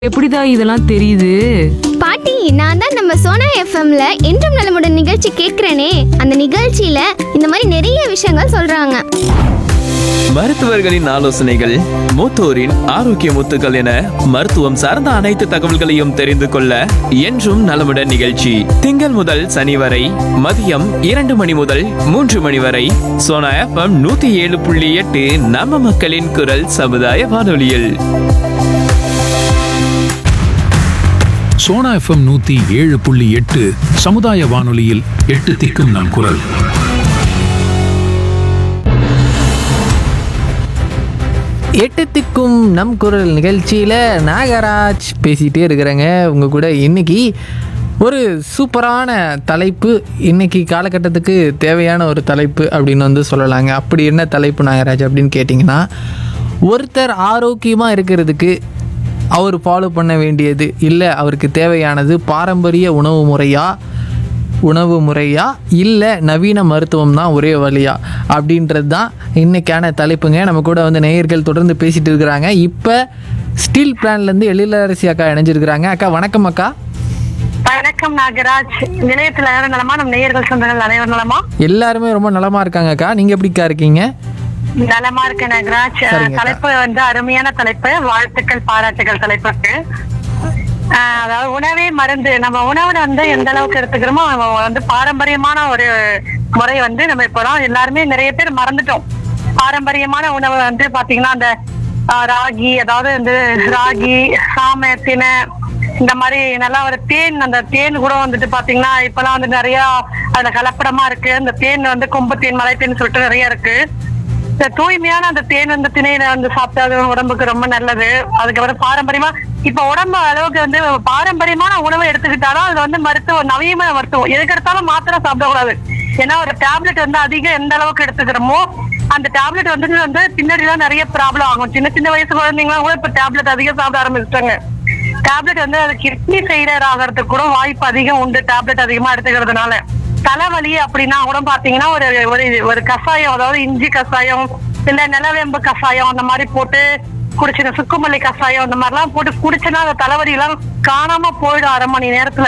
எப்படிதான் இதெல்லாம் தெரியுது பாட்டி நான் தான் நம்ம சோனா எஃப்எம்ல என்றும் நலமுடன் நிகழ்ச்சி கேட்குறேனே அந்த நிகழ்ச்சியில இந்த மாதிரி நிறைய விஷயங்கள் சொல்றாங்க மருத்துவர்களின் ஆலோசனைகள் மூத்தோரின் ஆரோக்கிய முத்துக்கள் என மருத்துவம் சார்ந்த அனைத்து தகவல்களையும் தெரிந்து கொள்ள என்றும் நலமுடன் நிகழ்ச்சி திங்கள் முதல் சனி வரை மதியம் இரண்டு மணி முதல் மூன்று மணி வரை சோனா எஃப்எம் நூத்தி ஏழு புள்ளி எட்டு நம்ம மக்களின் குரல் சமுதாய வானொலியில் சோனா எஃப்எம் நூத்தி ஏழு புள்ளி எட்டு சமுதாய வானொலியில் எட்டு திக்கும் நம் குரல் எட்டு திக்கும் நம் குரல் நிகழ்ச்சியில் நாகராஜ் பேசிகிட்டே இருக்கிறேங்க உங்கள் கூட இன்னைக்கு ஒரு சூப்பரான தலைப்பு இன்னைக்கு காலகட்டத்துக்கு தேவையான ஒரு தலைப்பு அப்படின்னு வந்து சொல்லலாங்க அப்படி என்ன தலைப்பு நாகராஜ் அப்படின்னு கேட்டிங்கன்னா ஒருத்தர் ஆரோக்கியமாக இருக்கிறதுக்கு அவர் ஃபாலோ பண்ண வேண்டியது இல்லை அவருக்கு தேவையானது பாரம்பரிய உணவு முறையா உணவு முறையா இல்லை நவீன மருத்துவம் தான் ஒரே வழியா அப்படின்றது தான் இன்னைக்கான தலைப்புங்க நம்ம கூட வந்து நேயர்கள் தொடர்ந்து பேசிட்டு இருக்கிறாங்க இப்போ ஸ்டீல் பிளான்லேருந்து எழிலரசி அக்கா இணைஞ்சிருக்கிறாங்க அக்கா வணக்கம் அக்கா வணக்கம் நாகராஜ் நிலையத்தில் யாரும் நலமா நம் நேயர்கள் சொந்தங்கள் அனைவரும் நலமா எல்லாருமே ரொம்ப நலமா இருக்காங்க அக்கா நீங்கள் எப்படிக்கா இருக்கீங்க நலமா இருக்கு நாகராஜ் சரிங்கக்கா. தலைப்பு வந்து அருமையான தலைப்பு வாழ்த்துக்கள் பாராட்டுகள் தலைப்புக்கு ஆஹ் அதாவது உணவே மருந்து நம்ம உணவுல வந்து எந்த அளவுக்கு எடுத்துக்கிறோமோ நம்ம வந்து பாரம்பரியமான ஒரு முறை வந்து நம்ம இப்போலாம் எல்லாருமே நிறைய பேர் மறந்துட்டோம் பாரம்பரியமான உணவு வந்து பாத்தீங்கன்னா அந்த ஆஹ், ராகி அதாவது வந்து ராகி சாமை தினை இந்த மாதிரி நல்லா ஒரு தேன் அந்த தேன் கூட வந்துட்டு பாத்தீங்கன்னா இப்பெல்லாம் வந்து நிறைய அதுல கலப்படமா இருக்கு அந்த தேன் வந்து கொம்பு தேன் மலை தேன் சொல்லிட்டு நிறைய இருக்கு இந்த தூய்மையான அந்த தேன் வந்து திணையில வந்து சாப்பிட்டா அது உடம்புக்கு ரொம்ப நல்லது அதுக்கப்புறம் பாரம்பரியமா இப்ப உடம்பு அளவுக்கு வந்து பாரம்பரியமான உணவை எடுத்துக்கிட்டாலும் அதுல வந்து மருத்துவம் நவீன மருத்துவம் எதுக்கு எடுத்தாலும் மாத்திரை சாப்பிடக்கூடாது ஏன்னா ஒரு டேப்லெட் வந்து அதிகம் எந்த அளவுக்கு எடுத்துக்கிறோமோ அந்த டேப்லெட் வந்து வந்து பின்னாடி தான் நிறைய ப்ராப்ளம் ஆகும் சின்ன சின்ன வயசு குழந்தைங்களாம் கூட இப்ப டேப்லெட் அதிகம் சாப்பிட ஆரம்பிச்சிட்டாங்க டேப்லெட் வந்து அது கிட்னி ஃபெயிலியர் ஆகிறதுக்கு கூட வாய்ப்பு அதிகம் உண்டு டேப்லெட் அதிகமா எடுத்துக்கிறதுனால தலைவலி அப்படின்னா கூட பாத்தீங்கன்னா ஒரு ஒரு ஒரு கஷாயம் அதாவது இஞ்சி கஷாயம் இல்ல நிலவேம்பு கஷாயம் அந்த மாதிரி போட்டு குடிச்சின சுக்குமல்லி கஷாயம் அந்த மாதிரிலாம் போட்டு குடிச்சனா அந்த தலைவலி எல்லாம் காணாம போயிடும் அரை மணி நேரத்துல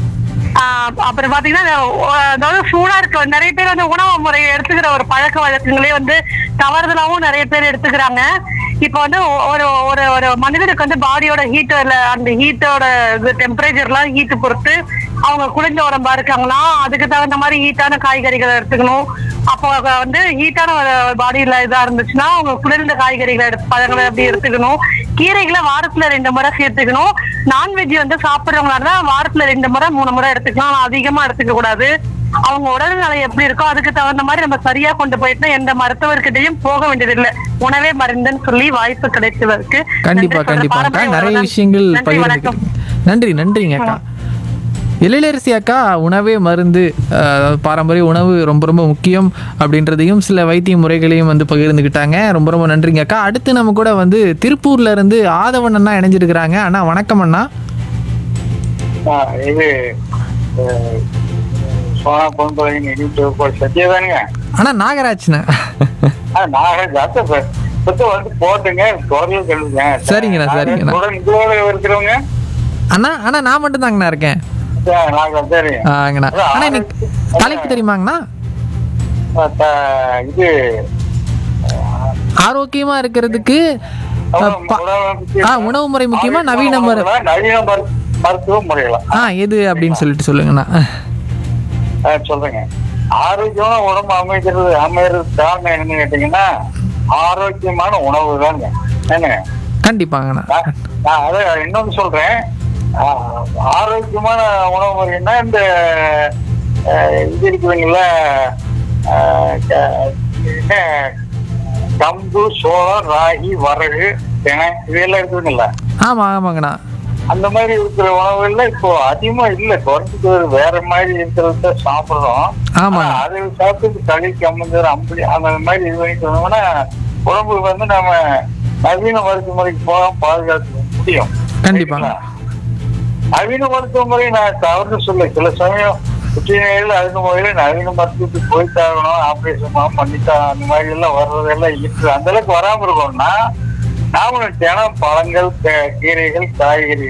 ஆஹ் அப்புறம் பாத்தீங்கன்னா இந்த ஒ- அதாவது சூடா இருக்க நிறைய பேர் வந்து உணவு முறையை எடுத்துக்கிற ஒரு பழக்க வழக்கங்களே வந்து தவறுதலாவும் நிறைய பேர் எடுத்துக்கிறாங்க இப்ப வந்து ஒ- ஒரு ஒரு ஒரு மனிதனுக்கு வந்து பாடியோட ஹீட் அந்த ஹீட்டோட டெம்பரேச்சர்லாம் ஹீட் பொறுத்து அவங்க குளிர்ந்த உடம்பா இருக்காங்களா அதுக்கு தகுந்த மாதிரி ஹீட்டான காய்கறிகளை எடுத்துக்கணும் அப்போ அவங்க வந்து ஹீட்டான பாடியில இதா இருந்துச்சுன்னா அவங்க குளிர்ந்த காய்கறிகளை எடுத்து பழங்களை அப்படி எடுத்துக்கணும் கீரைகளை வாரத்துல ரெண்டு முறை சேர்த்துக்கணும் நான்வெஜ் வந்து சாப்பிடுறவங்களா இருந்தா வாரத்துல ரெண்டு முறை மூணு முறை எடுத்துக்கலாம் ஆனா அதிகமா எடுத்துக்க கூடாது அவங்க உடல்நிலை எப்படி இருக்கோ அதுக்கு தகுந்த மாதிரி நம்ம சரியா கொண்டு போயிட்டு எந்த மருத்துவர்கிட்டயும் போக வேண்டியதில்லை உணவே மருந்துன்னு சொல்லி வாய்ப்பு கிடைச்சதற்கு கண்டிப்பா நன்றி கண்டிப்பா அக்கா பாரம்பரிய நிறைய உணவுதான். விஷயங்கள் நன்றி வணக்கம் பகிர்ந்துக்கிட்டீங்க நன்றி நன்றிங்க அக்கா எழிலரசி அக்கா உணவே மருந்து அஹ், பாரம்பரிய உணவு ரொம்ப ரொம்ப முக்கியம் அப்படின்றதையும் சில வைத்திய முறைகளையும் வந்து பகிர்ந்துக்கிட்டாங்க ரொம்ப ரொம்ப நன்றிங்க அக்கா அடுத்து நம்ம கூட வந்து திருப்பூர்ல இருந்து ஆதவன் அண்ணா இணைஞ்சிருக்கிறாங்க அண்ணா வணக்கம் அண்ணா ஆ, இது அஹ், சோனா பொன்பளையின் இனிப்பு சத்யதானுங்க அண்ணா நாகராஜ்ண்ணா ஆ நாகராஜ் அத்தை சார் சுத்த வந்து போட்டுங்க குரல் கழுதுங்க சரிங்கண்ணா, சரிங்கண்ணா. இதோட இருக்கிறவங்க அண்ணா அண்ணா நான் மட்டும் தாங்கண்ணா இருக்கேன் ஆ, நாகராஜ் சரி ஆங்கண்ணா அண்ணா இன்னைக்கு தலைப்பு தெரியுமாங்கண்ணா ஆ, த- இது ஆரோக்கியமா இருக்கிறதுக்கு அஹ், ப- உணவு ஆ உணவு முறை முக்கியமா நவீன முறை முறைகளா, நவீன மரு- மருத்துவ முறைகளா ஆ எது அப்படின்னு சொல்லிட்டு சொல்லுங்கண்ணா ஆ, சொல்றேங்க ஆரோக்கியமான உடம்பு அமைக்கிறது அமைகிறது காரணம் என்னன்னு கேட்டீங்கன்னா ஆரோக்கியமான உணவு தாங்க என்னங்க கண்டிப்பாங்கண்ணா நான் நான் அதை இன்னொன்னு சொல்றேன் ஆஹ், ஆரோக்கியமான உணவு முறைன்னா இந்த ஆஹ், இது இருக்குதுங்களா ஆஹ், க- என்ன கம்பு சோளம் ராகி வரகு தினை இதெல்லாம் இருக்குதுங்களா ஆமா ஆமாங்கண்ணா அந்த மாதிரி இருக்கிற உணவுகள்ல இப்போ அதிகமா இல்ல குறைஞ்சிட்டு வருது. வேற மாதிரி இருக்கிறத சாப்பிடுறோம் ஆமாங்க. ஆனா அதை சாப்பிட்டு களி கம்மஞ்சர் அம்பளி அந்த மாதிரி இது பண்ணிட்டு வந்தோம்னா உடம்பு வந்து நம்ம நவீன மருத்துவ முறைக்கு போக பாதுகாக்க முடியும் கண்டிப்பாங்க. சரிங்களா? நவீன மருத்துவ முறை நான் தவறு சொல்ல சில சமயம் புற்றுநோயில் நவீன முறையில நவீன மருத்துவத்துக்கு போய்த்தாகணும் ஆபரேஷன் பண்ணித்தான் அந்த மாதிரி எல்லாம் வர்றதெல்லாம் இருக்கு அந்த அளவுக்கு வராம இருக்கணும்னா நாமளும் தினம் பழங்கள் கீரைகள் காய்கறிகள்